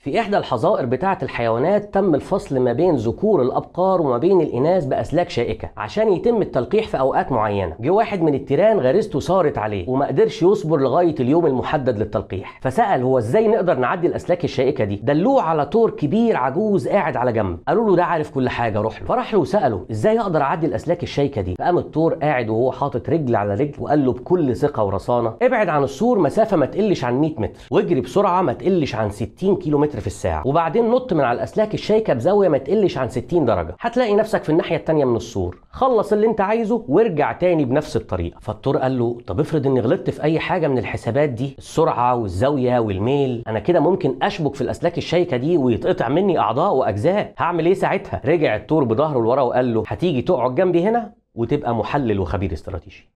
في احدى الحظائر بتاعه الحيوانات تم الفصل ما بين ذكور الابقار وما بين الاناث باسلاك شائكه عشان يتم التلقيح في اوقات معينه جه واحد من التيران غريزته صارت عليه وما قدرش يصبر لغايه اليوم المحدد للتلقيح فسال هو ازاي نقدر نعدي الاسلاك الشائكه دي دلوه على طور كبير عجوز قاعد على جنب قالوا له ده عارف كل حاجه روح له فراح له وساله ازاي اقدر اعدي الاسلاك الشائكه دي فقام الطور قاعد وهو حاطط رجل على رجل وقال له بكل ثقه ورصانه ابعد عن السور مسافه ما تقلش عن 100 متر واجري بسرعه ما تقلش عن 60 كيلو متر في الساعه وبعدين نط من على الاسلاك الشائكه بزاويه ما تقلش عن 60 درجه هتلاقي نفسك في الناحيه الثانيه من السور خلص اللي انت عايزه وارجع تاني بنفس الطريقه فالطور قال له طب افرض اني غلطت في اي حاجه من الحسابات دي السرعه والزاويه والميل انا كده ممكن اشبك في الاسلاك الشائكه دي ويتقطع مني اعضاء واجزاء هعمل ايه ساعتها رجع الطور بظهره لورا وقال له هتيجي تقعد جنبي هنا وتبقى محلل وخبير استراتيجي